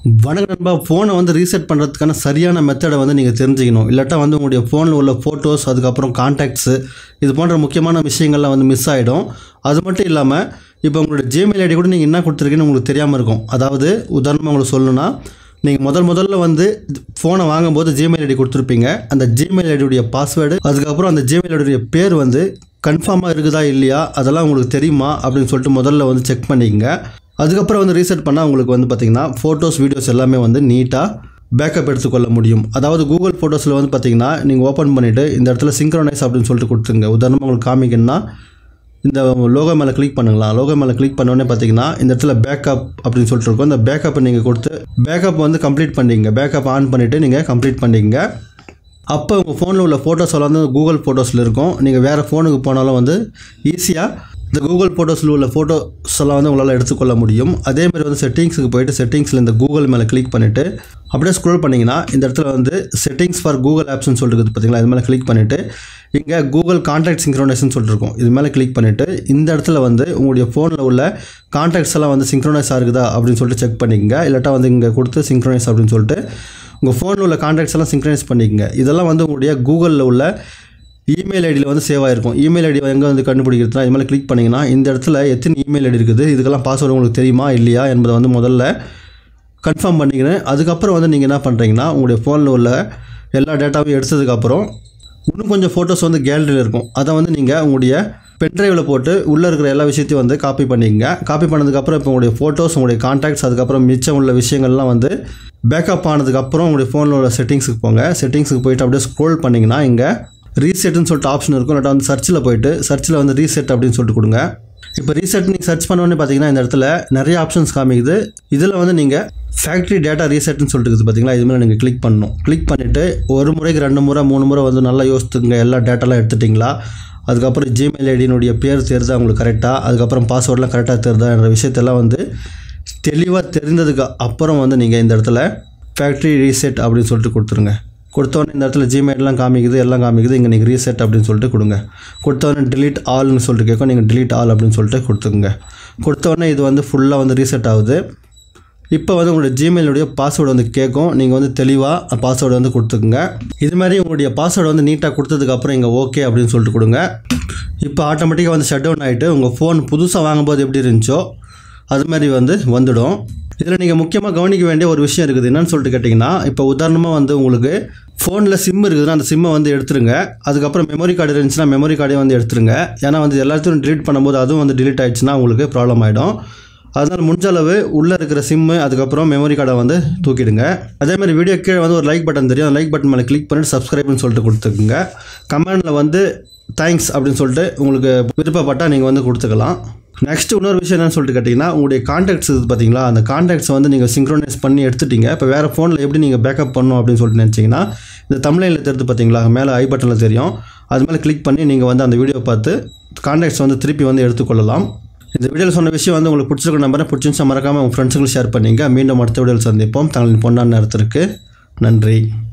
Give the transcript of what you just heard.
வணக்கம் நண்பா ஃபோனை வந்து ரீசெட் பண்ணுறதுக்கான சரியான மெத்தடை வந்து நீங்கள் தெரிஞ்சுக்கணும் இல்லாட்டா வந்து உங்களுடைய ஃபோனில் உள்ள ஃபோட்டோஸ் அதுக்கப்புறம் கான்டாக்ட்ஸு இது போன்ற முக்கியமான விஷயங்கள்லாம் வந்து மிஸ் ஆகிடும் அது மட்டும் இல்லாமல் இப்போ உங்களுடைய ஜிமெயில் ஐடி கூட நீங்கள் என்ன கொடுத்துருக்கீங்கன்னு உங்களுக்கு தெரியாமல் இருக்கும் அதாவது உதாரணமாக உங்களுக்கு சொல்லணும்னா நீங்கள் முதல் முதல்ல வந்து ஃபோனை வாங்கும்போது ஜிமெயில் ஐடி கொடுத்துருப்பீங்க அந்த ஜிமெயில் ஐடியுடைய பாஸ்வேர்டு அதுக்கப்புறம் அந்த ஜிமெயில் ஐடியுடைய பேர் வந்து கன்ஃபார்மாக இருக்குதா இல்லையா அதெல்லாம் உங்களுக்கு தெரியுமா அப்படின்னு சொல்லிட்டு முதல்ல வந்து செக் பண்ணிக்கங்க அதுக்கப்புறம் வந்து ரீசெட் பண்ணால் உங்களுக்கு வந்து பார்த்திங்கன்னா ஃபோட்டோஸ் வீடியோஸ் எல்லாமே வந்து நீட்டாக பேக்கப் எடுத்துக்கொள்ள முடியும் அதாவது கூகுள் ஃபோட்டோஸில் வந்து பார்த்தீங்கன்னா நீங்கள் ஓப்பன் பண்ணிவிட்டு இந்த இடத்துல சிங்க்ரோனைஸ் அப்படின்னு சொல்லிட்டு கொடுத்துருங்க உதாரணமாக உங்களுக்கு காமிக்கணும்னா இந்த லோகோ மேலே கிளிக் பண்ணுங்களா லோகோ மேலே கிளிக் பண்ணோடனே பார்த்தீங்கன்னா இந்த இடத்துல பேக்கப் அப்படின்னு சொல்லிட்டு இருக்கும் இந்த பேக்கப்பை நீங்கள் கொடுத்து பேக்கப் வந்து கம்ப்ளீட் பண்ணிங்க பேக்கப் ஆன் பண்ணிவிட்டு நீங்கள் கம்ப்ளீட் பண்ணிங்க அப்போ உங்கள் ஃபோனில் உள்ள ஃபோட்டோஸ் எல்லாம் வந்து கூகுள் ஃபோட்டோஸில் இருக்கும் நீங்கள் வேறு ஃபோனுக்கு போனாலும் வந்து ஈஸியாக இந்த கூகுள் ஃபோட்டோஸில் உள்ள ஃபோட்டோஸ் எல்லாம் வந்து உங்களால் எடுத்துக்கொள்ள முடியும் அதே மாதிரி வந்து செட்டிங்ஸுக்கு போயிட்டு செட்டிங்ஸில் இந்த கூகுள் மேலே கிளிக் பண்ணிவிட்டு அப்படியே ஸ்க்ரோல் பண்ணிங்கன்னா இந்த இடத்துல வந்து செட்டிங்ஸ் ஃபார் கூகுள் ஆப்ஸ்னு சொல்லிட்டு இருக்குது பார்த்தீங்களா இது மேலே கிளிக் பண்ணிவிட்டு இங்கே கூகுள் கான்டாக்ட் சிங்க்ரோனைஸ்னு சொல்லிட்டு இருக்கும் இது மேலே கிளிக் பண்ணிவிட்டு இந்த இடத்துல வந்து உங்களுடைய ஃபோனில் உள்ள கான்டாக்ட்ஸ் எல்லாம் வந்து சிங்க்ரோனைஸ் ஆகுதா அப்படின்னு சொல்லிட்டு செக் பண்ணிக்கங்க இல்லாட்டா வந்து இங்கே கொடுத்து சிங்க்ரோனைஸ் அப்படின்னு சொல்லிட்டு உங்கள் ஃபோனில் உள்ள கான்டாக்ட்ஸ் எல்லாம் சிங்க்ரனைஸ் பண்ணிக்கங்க இதெல்லாம் வந்து உங்களுடைய கூகுளில் உள்ள இமெயில் ஐடியில் வந்து சேவ் ஆகிருக்கும் இமெயில் ஐடி எங்கே வந்து கண்டுபிடிக்கிறதுனா இது மேலே கிளிக் பண்ணிங்கன்னா இந்த இடத்துல எத்தனை இமெயில் ஐடி இருக்குது இதுக்கெல்லாம் பாஸ்வேர்டு உங்களுக்கு தெரியுமா இல்லையா என்பதை வந்து முதல்ல கன்ஃபார்ம் பண்ணிக்கிறேன் அதுக்கப்புறம் வந்து நீங்கள் என்ன பண்ணுறீங்கன்னா உங்களுடைய ஃபோனில் உள்ள எல்லா டேட்டாவையும் எடுத்ததுக்கப்புறம் இன்னும் கொஞ்சம் ஃபோட்டோஸ் வந்து கேலரியில் இருக்கும் அதை வந்து நீங்கள் உங்களுடைய பென்ட்ரைவில் போட்டு உள்ளே இருக்கிற எல்லா விஷயத்தையும் வந்து காப்பி பண்ணிக்கங்க காப்பி பண்ணதுக்கப்புறம் இப்போ உங்களுடைய ஃபோட்டோஸ் உங்களுடைய கான்டாக்ட்ஸ் அதுக்கப்புறம் மிச்சம் உள்ள விஷயங்கள்லாம் வந்து பேக்கப் ஆனதுக்கப்புறம் உங்களுடைய ஃபோனில் உள்ள செட்டிங்ஸுக்கு போங்க செட்டிங்ஸுக்கு போயிட்டு அப்படியே ஸ்க்ரோல் பண்ணிங்கன்னா இங்கே ரீசெட்னு சொல்லிட்டு ஆப்ஷன் இருக்கும் இல்லாட்டா வந்து சர்ச்சில் போயிட்டு சர்ச்சில் வந்து ரீசெட் அப்படின்னு சொல்லிட்டு கொடுங்க இப்போ ரீசெட் நீங்கள் சர்ச் பண்ணோன்னே பார்த்தீங்கன்னா இந்த இடத்துல நிறைய ஆப்ஷன்ஸ் காமிக்குது இதில் வந்து நீங்கள் ஃபேக்ட்ரி டேட்டா ரீசெட்னு சொல்லிட்டு இருக்குது பார்த்தீங்களா இது மேலே நீங்கள் கிளிக் பண்ணணும் கிளிக் பண்ணிவிட்டு ஒரு முறைக்கு ரெண்டு முறை மூணு முறை வந்து நல்லா யோசித்துங்க எல்லா டேட்டாலாம் எடுத்துட்டிங்களா அதுக்கப்புறம் ஜிமெயில் ஐடியினுடைய பேர் தெரிதா உங்களுக்கு கரெக்டாக அதுக்கப்புறம் பாஸ்வேர்டெலாம் கரெக்டாக தெரிதா என்ற விஷயத்தெல்லாம் வந்து தெளிவாக தெரிந்ததுக்கு அப்புறம் வந்து நீங்கள் இந்த இடத்துல ஃபேக்ட்ரி ரீசெட் அப்படின்னு சொல்லிட்டு கொடுத்துருங்க கொடுத்தோன்னே இந்த இடத்துல ஜிமெயிலெலாம் காமிக்குது எல்லாம் காமிக்குது இங்கே நீங்கள் ரீசெட் அப்படின்னு சொல்லிட்டு கொடுங்க கொடுத்தோடனே delete ஆல்னு சொல்லிட்டு கேட்கும் நீங்கள் delete ஆல் அப்படின்னு சொல்லிட்டு கொடுத்துருங்க கொடுத்தோடனே இது வந்து ஃபுல்லாக வந்து ரீசெட் ஆகுது இப்போ வந்து உங்களுடைய ஜிமெயிலுடைய பாஸ்வேர்டு வந்து கேட்கும் நீங்கள் வந்து தெளிவாக பாஸ்வேர்டு வந்து கொடுத்துக்குங்க இது மாதிரி உங்களுடைய பாஸ்வேர்டு வந்து நீட்டாக கொடுத்ததுக்கப்புறம் இங்கே ஓகே அப்படின்னு சொல்லிட்டு கொடுங்க இப்போ ஆட்டோமேட்டிக்காக வந்து ஷட் டவுன் ஆகிட்டு உங்கள் ஃபோன் புதுசாக வாங்கும்போது எப்படி இருந்துச்சோ அது மாதிரி வந்து வந்துடும் இதில் நீங்கள் முக்கியமாக கவனிக்க வேண்டிய ஒரு விஷயம் இருக்குது என்னன்னு சொல்லிட்டு கேட்டிங்கன்னா இப்போ உதாரணமாக வந்து உங்களுக்கு ஃபோனில் சிம் இருக்குதுன்னா அந்த சிம்மை வந்து எடுத்துருங்க அதுக்கப்புறம் மெமரி கார்டு இருந்துச்சுன்னா மெமரி கார்டையும் வந்து எடுத்துருங்க ஏன்னா வந்து எல்லாத்தையும் delete பண்ணும்போது அதுவும் வந்து delete ஆயிடுச்சுன்னா உங்களுக்கு ப்ராப்ளம் ஆகிடும் அதனால் முடிஞ்ச அளவு உள்ளே இருக்கிற சிம்மு அதுக்கப்புறம் மெமரி கார்டை வந்து தூக்கிடுங்க அதே மாதிரி வீடியோ கீழே வந்து ஒரு லைக் பட்டன் தெரியும் அந்த லைக் பட்டன் மேலே கிளிக் பண்ணிட்டு சப்ஸ்கிரைப்னு சொல்லிட்டு கொடுத்துக்குங்க கமெண்டில் வந்து தேங்க்ஸ் அப்படின்னு சொல்லிட்டு உங்களுக்கு விருப்பப்பட்டால் நீங்கள் வந்து கொடுத்துக்கலாம் நெக்ஸ்ட் இன்னொரு விஷயம் என்னன்னு சொல்லிட்டு கேட்டிங்கன்னா உங்களுடைய கான்டாக்ட்ஸ் இது பார்த்தீங்களா அந்த கான்டாக்ட்ஸ் வந்து நீங்கள் சிங்க்ரோனைஸ் பண்ணி எடுத்துட்டீங்க இப்போ வேறு ஃபோனில் எப்படி நீங்கள் பேக்கப் பண்ணணும் அப்படின்னு சொல்லிட்டு நினச்சிங்கன்னா இந்த தமிழில் தெரிஞ்சு பார்த்தீங்களா மேலே ஐ பட்டனில் தெரியும் அது மேலே கிளிக் பண்ணி நீங்கள் வந்து அந்த வீடியோ பார்த்து கான்டாக்ட்ஸ் வந்து திருப்பி வந்து எடுத்துக்கொள்ளலாம் இந்த வீடியோவில் சொன்ன விஷயம் வந்து உங்களுக்கு பிடிச்சிருக்க நம்பரை பிடிச்சிருந்துச்சா மறக்காமல் உங்கள் ஃப்ரெண்ட்ஸுங்களுக்கு ஷேர் பண்ணிங்க மீண்டும் அடுத்த வீடியோவில் சந்திப்போம் தங்களின் பொன்னான நேரத்திற்கு நன்றி